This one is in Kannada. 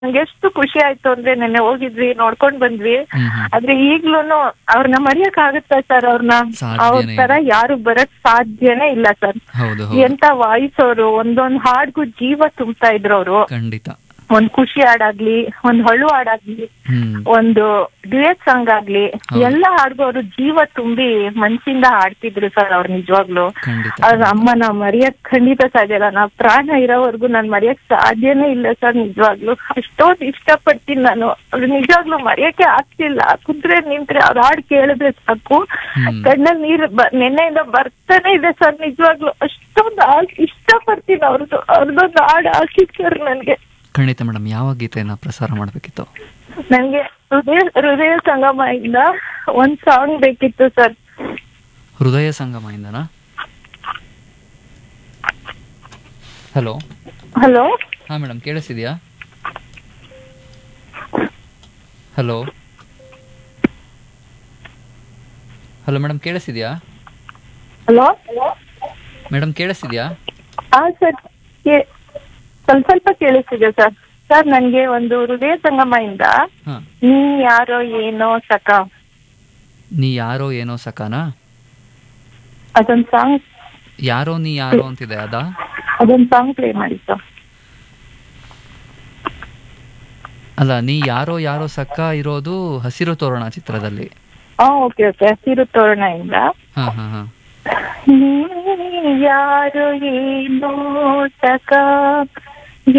ನಂಗೆ ಎಷ್ಟು ಖುಷಿ ಆಯ್ತು ಅಂದ್ರೆ ನೆನ್ನೆ ಹೋಗಿದ್ವಿ ನೋಡ್ಕೊಂಡ್ ಬಂದ್ವಿ ಹ್ಮ್ ಹ್ಮ್. ಆದ್ರೆ ಈಗ್ಲೂನು ಅವ್ರನ್ನ ಮರೆಯಕ್ ಆಗುತ್ತಾ ಸರ್ ಅವ್ರನ್ನ ಸಾಧ್ಯನೇ ಅವ್ರ ತರ ಯಾರು ಬರಕ್ ಸಾಧ್ಯನೇ ಇಲ್ಲ ಸರ್ ಹೌದು ಹೌದು ಎಂತ ವಾಯ್ಸ್ ಅವರು ಒಂದೊಂದ್ ಹಾಡ್ಗೂ ಜೀವ ತುಂಬ್ತಾ ಇದ್ರು ಅವರು ಖಂಡಿತ ಒಂದ್ ಖುಷಿ ಹಾಡಾಗ್ಲಿ ಒಂದ್ ಹಳು ಹಾಡಾಗ್ಲಿ ಹ್ಮ್ ಒಂದು ಡ್ಯುಯೆಟ್ ಸಾಂಗ್ ಆಗ್ಲಿ ಹೌದು. ಎಲ್ಲ ಹಾಡ್ಗೂ ಅವರು ಜೀವ ತುಂಬಿ ಮನ್ಸಿಂದ ಹಾಡ್ತಿದ್ರು ಸರ್ ಅವ್ರು ನಿಜವಾಗ್ಲು ಖಂಡಿತ ಅವ್ರ ಅಮ್ಮನ ಮರೆಯಕ್ ಖಂಡಿತ ಸಾಧ್ಯ ಇಲ್ಲ ನಾ ಪ್ರಾಣ ಇರೋವರೆಗೂ ನಾನ್ ಮರೆಯಕ್ ಸಾಧ್ಯನೇ ಇಲ್ಲ ಸರ್ ನಿಜವಾಗ್ಲು ಅಷ್ಟೊಂದು ಇಷ್ಟಪಡ್ತೀನಿ ನಾನು ಅವ್ರು ನಿಜವಾಗ್ಲು ಮರೆಯಕ್ಕೆ ಆಗ್ತಿಲ್ಲ ಕುಂತ್ರೆ ನಿಂತ್ರೆ ಅವ್ರ ಹಾಡ್ ಕೇಳಿದ್ರೆ ಸಾಕು ಹ್ಮ್. ಕಣ್ಣಲ್ಲಿ ನೀರು ಬ- ನೆನ್ನೆಯಿಂದ ಬರ್ತಾನೆ ಇದೆ ಸರ್ ನಿಜವಾಗ್ಲು ಅಷ್ಟೊಂದು ಹಾಡ್ ಇಷ್ಟಪಡ್ತೀನಿ ಅವ್ರದ್ದು ಅವ್ರದ್ದೊಂದು ಹಾಡು ಹಾಕಿದ್ ಸರ್ ನನ್ಗೆ ಖಂಡಿತ ಮೇಡಮ್ ಯಾವ ಗೀತೆಯನ್ನ ಪ್ರಸಾರ ಮಾಡಬೇಕಿತ್ತು ನನ್ಗೆ ಹೃದಯ ಹೃದಯ ಸಂಗಮ ಇಂದ ಒಂದ್ ಸಾಂಗ್ ಬೇಕಿತ್ತು ಸರ್ ಹೃದಯ ಸಂಗಮ ಇಂದನಾ ಹಲೋ ಹಲೋ ಹಾ ಮೇಡಮ್ ಕೇಳಿಸಿದ್ಯಾ ಹಲೋ ಹಲೋ ಮೇಡಮ್ ಕೇಳಿಸಿದ್ಯಾ ಹಲೋ ಮೇಡಮ್ ಕೇಳಿಸಿದ್ಯಾ ಹಾ ಸರ್ ಸ್ವಲ್ಪ ಸ್ವಲ್ಪ ಕೇಳಿಸ್ತಿದೆ ಸರ್ ಸರ್ ನನ್ಗೆ ಒಂದು ಹೃದಯ ಸಂಗಮ ಇಂದ ಹಾ ನೀ ಯಾರೋ ಏನೋ ಸಕ ನೀ ಯಾರೋ ಏನೋ ಸಕಾನಾ ಅದೊಂದ್ ಸಾಂಗ್ ಯಾರೋ ನೀ ಯಾರೋ ಅಂತಿದೆ ಅದಾ ಅದೊಂದ್ ಸಾಂಗ್ ಪ್ಲೇ ಮಾಡಿ ಸರ್ ಅಲ್ಲ ನೀ ಯಾರೋ ಯಾರೋ ಸಕ್ಕ ಇರೋದು ಹಸಿರು ತೋರಣ ಚಿತ್ರದಲ್ಲಿ ಹಾ ಓಕೆ ಓಕೆ ಹಸಿರು ತೋರಣ ಇಂದ ಹಾ ಹಾ ಹಾ ನೀ ಯಾರೋ ಏನೋ ಸಕ